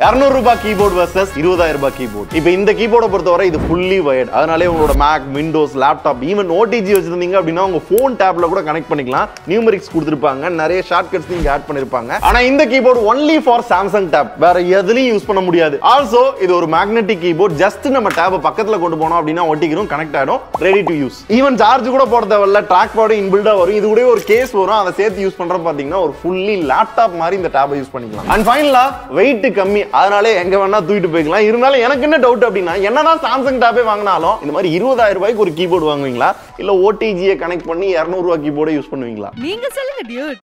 இரநூறு ரூபாய் keyboard versus இருபதாயிரம் ரூபாய் கீபோர்ட் இப்போ இந்த கீபோர்டை பொறுத்தவரை இது ஃபுல்லி வயர்ட் அதனாலே உங்களோட Mac Windows laptop even OTG வச்சிருந்தீங்க அப்படின்னா உங்க ஃபோன் டேப்ல கூட கனெக்ட் பண்ணிக்கலாம் நியூமரிக்ஸ் கொடுத்துருப்பாங்க நிறைய ஷார்ட்கட்ஸ் நீங்க ஆட் பண்ணிருப்பாங்க ஆனா இந்த keyboard only for Samsung tab வேற எதுலயும் யூஸ் பண்ண முடியாது ஆல்சோ இது ஒரு மேக்னெட்டிக் கீபோர்ட் ஜஸ்ட் நம்ம டேப் பக்கத்துல கொண்டு போனோம் அப்படின்னா ஒட்டிக்கிறோம் கனெக்ட் ஆயிடும் ready to use even charge கூட போட தேவையில்ல ட்ராக் பாடும் இன்பில்டா வரும் இது கூட ஒரு கேஸ் வரும் அதை சேர்த்து யூஸ் பண்றோம் பாத்தீங்கன்னா ஒரு ஃபுல்லி லேப்டாப் மாதிரி இந்த டேபை யூஸ் பண்ணிக்கலாம் அண்ட் ஃபைனலா வெயிட் கம்மி அதனாலே எங்க வேணா தூக்கிட்டு போய்க்கலாம் இருந்தாலும் எனக்கு என்ன டவுட் அப்படின்னா என்னதான் சாம்சங் டேபே வாங்கினாலும் இந்த மாதிரி இருபதாயிரம் ரூபாய்க்கு ஒரு கீபோர்டு வாங்குவீங்களா இல்ல ஓடிஜியை கனெக்ட் பண்ணி 200 ரூபாய் கீபோர்டை யூஸ் பண்ணுவீங்களா நீங்க சொல்லுங்க டியூட்